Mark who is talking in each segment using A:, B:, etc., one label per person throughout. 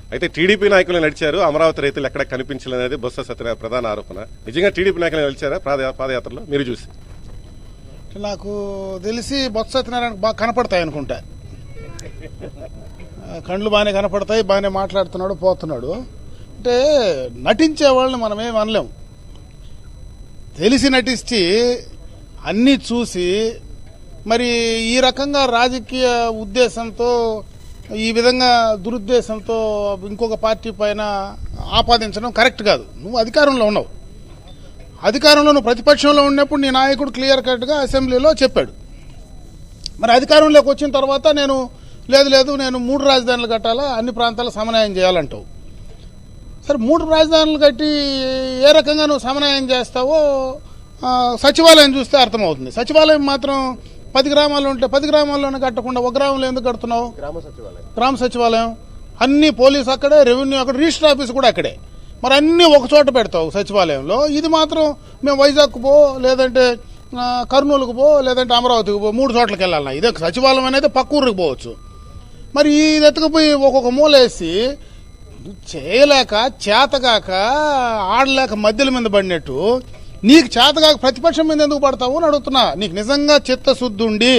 A: అయితే టీడీపీ నాయకులు నడిచారు అమరావతి రైతులు ఎక్కడ కనిపించలేదనేది బొత్స సత్యనారాయణ ప్రధాన ఆరోపణ నిజంగా టీడీపీ నాయకులు నడిచారా పాద- పాదయాత్రలో మీరు చూసి
B: నాకు తెలిసి బొత్స సత్యనారాయణ బాగా కనపడతాయి అనుకుంటా ఆ, కండ్లు బాగానే కనపడతాయి బాగానే మాట్లాడుతున్నాడు పోతున్నాడు అంటే నటించే వాళ్ళని మనం ఏం అనలేం తెలిసి నటించి అన్నీ చూసి మరి ఈ రకంగా రాజకీయ ఉద్దేశంతో ఈ విధంగా దురుద్దేశంతో ఇంకొక పార్టీ పైన ఆపాదించడం కరెక్ట్ కాదు నువ్వు అధికారంలో ఉన్నావు అధికారంలో నువ్వు ప్రతిపక్షంలో ఉన్నప్పుడు నీ నాయకుడు క్లియర్ కట్గా అసెంబ్లీలో చెప్పాడు మరి అధికారంలోకి వచ్చిన తర్వాత నేను లేదు లేదు నేను మూడు రాజధానులు కట్టాలా అన్ని ప్రాంతాల సమన్వయం చేయాలంటావు సరే మూడు రాజధానులు కట్టి ఏ రకంగా నువ్వు సమన్వయం చేస్తావో ఆ, సచివాలయం చూస్తే అర్థమవుతుంది సచివాలయం మాత్రం పది గ్రామాలు ఉంటే పది గ్రామాల్లోనే కట్టకుండా ఒక గ్రామంలో ఎందుకు కడుతున్నావు
A: గ్రామ సచివాలయం
B: గ్రామ సచివాలయం అన్ని పోలీస్ అక్కడే రెవెన్యూ అక్కడ రిజిస్టర్ ఆఫీస్ కూడా అక్కడే మరి అన్ని ఒక చోట పెడతావు సచివాలయంలో ఇది మాత్రం మేము వైజాగ్ పో లేదంటే ఆ, కర్నూలుకు పో లేదంటే అమరావతికి పో మూడు చోట్లకి వెళ్ళాలన్నా ఇదే సచివాలయం అనేది పక్క ఊరికి పోవచ్చు మరి ఇది ఎత్తుకుపోయి ఒక్కొక్క మూలేసి చేయలేక చేతగాక ఆడలేక మధ్యల మీద పడినట్టు నీకు చేతగాక ప్రతిపక్షం మీద ఎందుకు పడతావు అని అడుగుతున్నా నీకు నిజంగా చిత్తశుద్ధి ఉండి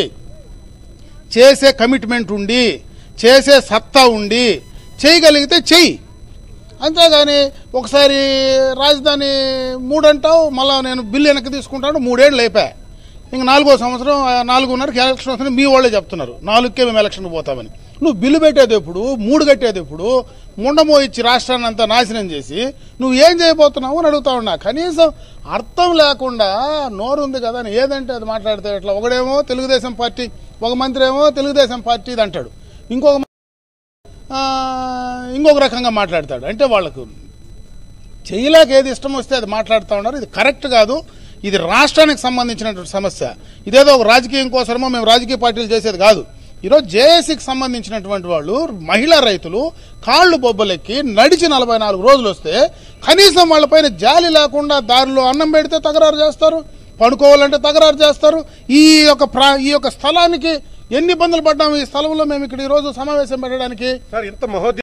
B: చేసే కమిట్మెంట్ ఉండి చేసే సత్తా ఉండి చేయగలిగితే చెయ్యి అంతేగాని ఒకసారి రాజధాని మూడు అంటావు మళ్ళా నేను బిల్లు వెనక్కి తీసుకుంటాను మూడేళ్ళు అయిపోయా ఇంక నాలుగో సంవత్సరం ఆ, నాలుగున్నరకి ఎలక్షన్ వస్తుంది మీ వాళ్ళే చెప్తున్నారు నాలుగుకే మేము ఎలక్షన్కి పోతామని నువ్వు బిల్లు పెట్టేది ఎప్పుడు మూడు కట్టేది ఎప్పుడు ముండమో ఇచ్చి రాష్ట్రాన్ని అంతా నాశనం చేసి నువ్వు ఏం చేయబోతున్నావు అని అడుగుతా ఉన్నా కనీసం అర్థం లేకుండా నోరు ఉంది కదా అని ఏదంటే అది మాట్లాడితే ఇట్లా ఒకడేమో తెలుగుదేశం పార్టీ ఒక మంత్రి ఏమో తెలుగుదేశం పార్టీ ఇది అంటాడు ఇంకొక ఆ, ఇంకొక రకంగా మాట్లాడతాడు అంటే వాళ్ళకు చేయలేక ఏది ఇష్టం వస్తే అది మాట్లాడుతూ ఉన్నారు ఇది కరెక్ట్ కాదు ఇది రాష్ట్రానికి సంబంధించినటువంటి సమస్య ఇదేదో ఒక రాజకీయం కోసమో మేము రాజకీయ పార్టీలు చేసేది కాదు ఈరోజు జేఏసీకి సంబంధించినటువంటి వాళ్ళు మహిళా రైతులు కాళ్ళు బొబ్బలెక్కి నడిచి నలభై నాలుగు రోజులు వస్తే కనీసం వాళ్ళపైన జాలి లేకుండా దారిలో అన్నం పెడితే తగరారు చేస్తారు పడుకోవాలంటే తగరారు చేస్తారు ఈ యొక్క ప్రా ఈ యొక్క స్థలానికి ఎన్ని ఇబ్బందులు పడ్డాము ఈ స్థలంలో మేము ఇక్కడ ఈరోజు సమావేశం పెట్టడానికి
A: సార్ ఇంత మహోద్య